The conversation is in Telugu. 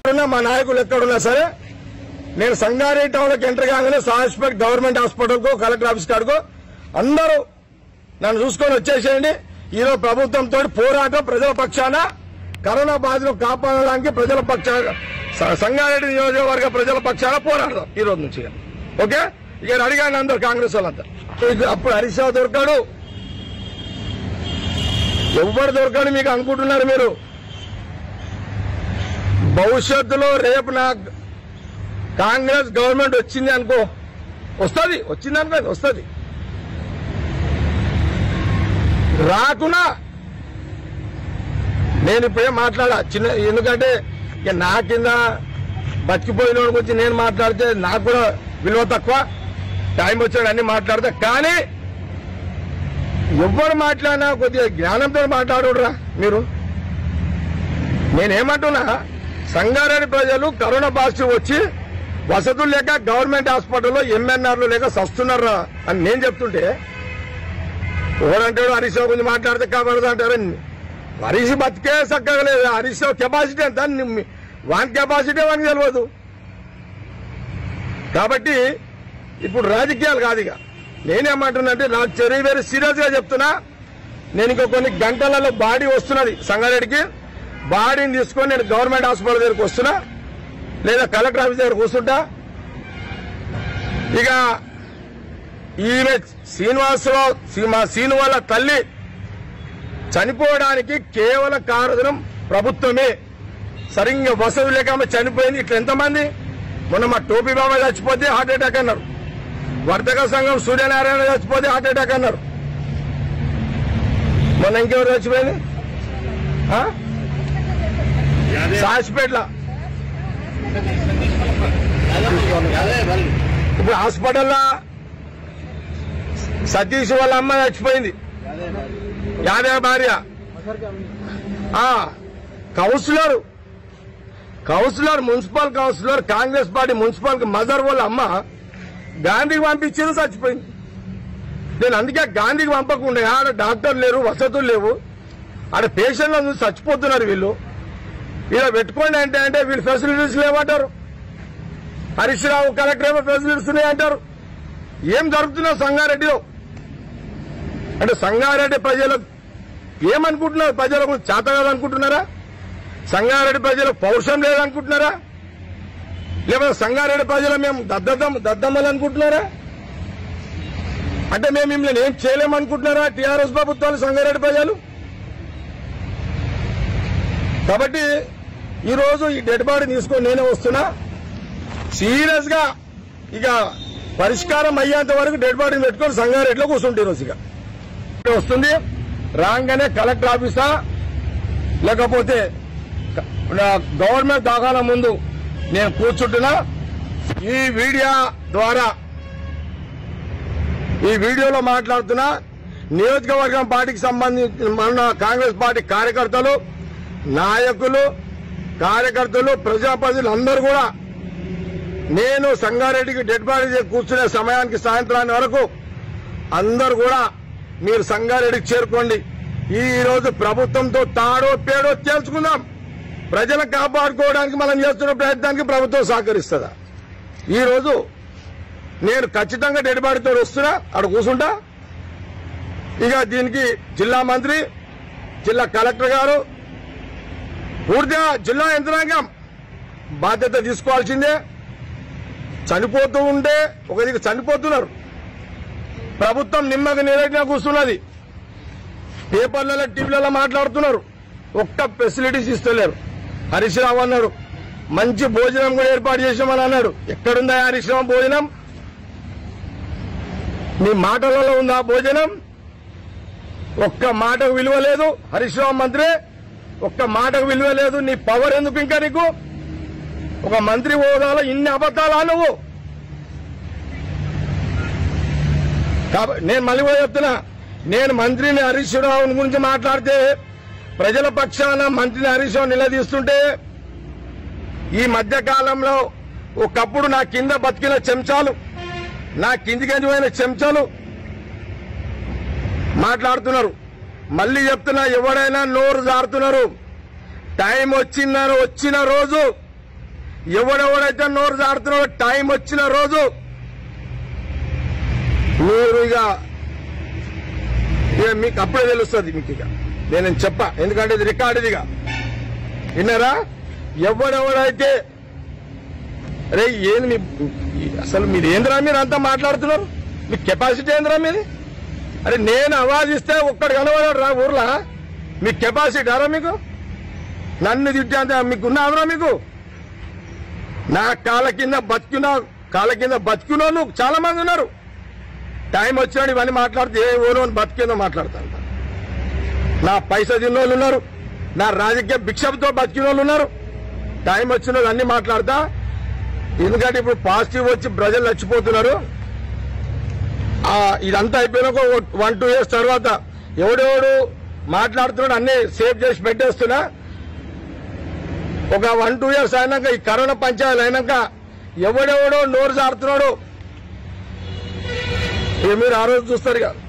ఎక్కడున్నా మా నాయకులు ఎక్కడున్నా సరే నేను సంగారెడ్డి టౌన్లోకి ఎంటర్ కాగానే హాస్పిటల్ గవర్నమెంట్ హాస్పిటల్కో కలెక్టర్ ఆఫీస్ కాడుకో అందరూ నన్ను చూసుకొని వచ్చేసేయండి ఈరోజు ప్రభుత్వంతో పోరాటం ప్రజల పక్షాన కరోనా బాధితులు కాపాడడానికి ప్రజల పక్షాన స- సంగారెడ్డి నియోజకవర్గ ప్రజల పక్షాన పోరాడదాం ఈ రోజు నుంచి ఓకే ఇక అడిగాను అందరు కాంగ్రెస్ వాళ్ళంతా ఇక అప్పుడు హరీష్ రావు దొరకాడు ఎవరు దొరకడు మీకు అనుకుంటున్నారు మీరు భవిష్యత్తులో రేపు నా కాంగ్రెస్ గవర్నమెంట్ వచ్చింది అనుకో వస్తుంది వచ్చింది అనుకో వస్తుంది రాకున్నా నేను ఇప్పుడే మాట్లాడా చిన్న ఎందుకంటే ఇక నా కింద బతికిపోయిన వాడి గురించి నేను మాట్లాడితే నాకు కూడా విలువ తక్కువ టైం వచ్చాడు అన్ని మాట్లాడతా కానీ ఎవ్వరు మాట్లాడినా కొద్దిగా జ్ఞానంతో మాట్లాడురా మీరు నేనేమంటున్నా సంగారెడ్డి ప్రజలు కరోనా పాజిటివ్ వచ్చి వసతులు లేక గవర్నమెంట్ హాస్పిటల్లో ఎంఎన్ఆర్లు లేక సస్తున్నారు అని నేను చెప్తుంటే ఎవరంటాడు హరీష్ రావు గురించి మాట్లాడితే కాబడదు అంటారు హరీష్ బతికే చక్కగా లేదు హరీష్ రావు కెపాసిటీ ఎంత ని- వాని కెపాసిటీ వానికి తెలియదు కాబట్టి ఇప్పుడు రాజకీయాలు కాదు ఇక నేనేమంటున్నానంటే నాకు చెరీ వెరీ సీరియస్ గా చెప్తున్నా నేను ఇంకో కొన్ని గంటలలో బాడీ వస్తున్నది సంగారెడ్డికి బాడీని తీసుకొని నేను గవర్నమెంట్ హాస్పిటల్ దగ్గరికి వస్తున్నా లేదా కలెక్టర్ ఆఫీస్ దగ్గర కూర్చుంటా ఇక ఈమె శ్రీనివాసరావు శ్రీ- మా శ్రీను వాళ్ళ తల్లి చనిపోవడానికి కేవలం కారణం ప్రభుత్వమే సరిగ్గా వసతి లేక ఆమె చనిపోయింది ఇట్లా ఎంతమంది మొన్న మా టోపీ బాబా చచ్చిపోతే హార్ట్ అటాక్ అన్నారు వర్తక సంఘం సూర్యనారాయణ చచ్చిపోతే హార్ట్ అటాక్ అన్నారు మొన్న ఇంకెవరు చచ్చిపోయింది ఆ? సాసిపేట్ల ఇప్పుడు హాస్పిటల్లో సతీష్ వాళ్ళ అమ్మ చచ్చిపోయింది యాదవ భార్య ఆ, councillor councillor municipal councillor Congress party municipal mother వాళ్ళ అమ్మ గాంధీకి పంపించేది చచ్చిపోయింది నేను అందుకే గాంధీకి పంపకుండా ఆడ డాక్టర్ లేరు వసతులు లేవు ఆడ పేషెంట్లు చూసి చచ్చిపోతున్నారు వీళ్ళు ఇలా పెట్టుకోండి అంటే అంటే వీళ్ళు ఫెసిలిటీస్ లేవంటారు హరీష్ రావు కలెక్టర్ ఏమో ఫెసిలిటీస్ ఉన్నాయి అంటారు ఏం జరుగుతున్నారు సంగారెడ్డిలో అంటే సంగారెడ్డి ప్రజలు ఏమనుకుంటున్నారు ప్రజలకు చేత కాదనుకుంటున్నారా సంగారెడ్డి ప్రజలకు పౌరుషం లేదనుకుంటున్నారా లేకపోతే సంగారెడ్డి ప్రజలు మేము దద్దద్దం దద్దమ్మలు అనుకుంటున్నారా అంటే మేము మిమ్మల్ని ఏం చేయలేమనుకుంటున్నారా టీఆర్ఎస్ ప్రభుత్వాలు సంగారెడ్డి ప్రజలు కాబట్టి ఈ రోజు ఈ డెడ్ బాడీ తీసుకొని నేనే వస్తున్నా సీరియస్ గా ఇక పరిష్కారం అయ్యేంత వరకు డెడ్ బాడీని పెట్టుకొని సంగారెడ్డిలో కూర్చుంటే ఈ రోజు ఇక వస్తుంది రాగానే కలెక్టర్ ఆఫీసా లేకపోతే క- నా గవర్నమెంట్ దాఖల ముందు నేను కూర్చుంటున్నా ఈ వీడియో ద్వారా ఈ వీడియోలో మాట్లాడుతున్నా నియోజకవర్గం పార్టీకి సంబంధించిన మన కాంగ్రెస్ పార్టీ కార్యకర్తలు నాయకులు కార్యకర్తలు ప్రజాప్రతినిధులు అందరూ కూడా నేను సంగారెడ్డికి డెడ్ బాడీ దగ్గర కూర్చునే సమయానికి సాయంత్రాన్ని వరకు అందరూ కూడా మీరు సంగారెడ్డికి చేరుకోండి ఈ రోజు ప్రభుత్వంతో తాడో పేడో తేల్చుకుందాం ప్రజలను కాపాడుకోవడానికి మనం చేస్తున్న ప్రయత్నానికి ప్రభుత్వం సహకరిస్తుందా ఈ రోజు నేను ఖచ్చితంగా డెడ్ బాడీతో వస్తున్నా అక్కడ కూర్చుంటా ఇక దీనికి జిల్లా మంత్రి జిల్లా కలెక్టర్ గారు పూర్తిగా జిల్లా యంత్రాంగం బాధ్యత తీసుకోవాల్సిందే చనిపోతూ ఉంటే ఒక దిక్కు చనిపోతున్నారు ప్రభుత్వం నిమ్మక నీరెట్టిన కూర్చున్నది పేపర్లలో టీవీలలో మాట్లాడుతున్నారు ఒక్క ఫెసిలిటీస్ ఇస్తలేరు హరీష్ రావు అన్నారు మంచి భోజనం కూడా ఏర్పాటు చేసామని అన్నాడు ఎక్కడుందా హరీష్ రావు భోజనం మీ మాటలలో ఉందా భోజనం ఒక్క మాటకు విలువ లేదు హరీష్ రావు మంత్రి ఒక్క మాటకు విలువ లేదు నీ పవర్ ఎందుకు ఇంకా నీకు ఒక మంత్రి హోదాలో ఇన్ని అబద్ధాలా నువ్వు కాబట్టి నేను మళ్ళీ కూడా చెప్తున్నా నేను మంత్రిని హరీష్ రావు గురించి మాట్లాడితే ప్రజల పక్షాన మంత్రిని హరీష్ రావు నిలదీస్తుంటే ఈ మధ్య కాలంలో ఒకప్పుడు నా కింద బతికిన చెంచాలు నా కిందికి పోయిన చెంచాలు మాట్లాడుతున్నారు మళ్ళీ చెప్తున్నా ఎవడైనా నోరు జారుతున్నారు టైం వచ్చిందని వచ్చిన రోజు ఎవడెవడైతే నోరు జాడుతున్నాడో టైం వచ్చిన రోజు మీరు ఇక ఇక మీకు అప్పుడే తెలుస్తుంది మీకు ఇక నేను చెప్పా ఎందుకంటే ఇది రికార్డు ఇదిగా విన్నారా ఎవడెవడైతే అరే ఏంది మీ అసలు మీరు ఏంద్రా మీరు అంతా మాట్లాడుతున్నారు మీ కెపాసిటీ ఏంద్రా మీది అరే నేను అవాజిస్తే ఒక్కడు కనబడాడు రా ఊర్లో మీ కెపాసిటీ అరా మీకు నన్ను తిట్టే అంత మీకు ఉన్నారా మీకు నా కాళ్ళ కింద బతికిన కాళ్ళ కింద బతికిన వాళ్ళు చాలా మంది ఉన్నారు టైం వచ్చినాడు ఇవన్నీ మాట్లాడితే ఏ ఓను అని బతికిందో మాట్లాడతాను నా పైసా తిన్న వాళ్ళు ఉన్నారు నా రాజకీయ భిక్షతో బతికిన వాళ్ళు ఉన్నారు టైం వచ్చిన వాళ్ళు అన్ని మాట్లాడతా ఎందుకంటే ఇప్పుడు పాజిటివ్ వచ్చి ప్రజలు చచ్చిపోతున్నారు ఆ, ఇదంతా అయిపోయినాక వన్ టూ ఇయర్స్ తర్వాత ఎవడెవడు మాట్లాడుతున్నాడు అన్ని సేవ్ చేసి పెట్టేస్తున్నా ఒక వన్ టూ ఇయర్స్ అయినాక ఈ కరోనా పంచాయతీలు అయినాక ఎవడెవడో నోరు జారుతున్నాడు ఇక మీరు ఆ రోజు చూస్తారు ఇక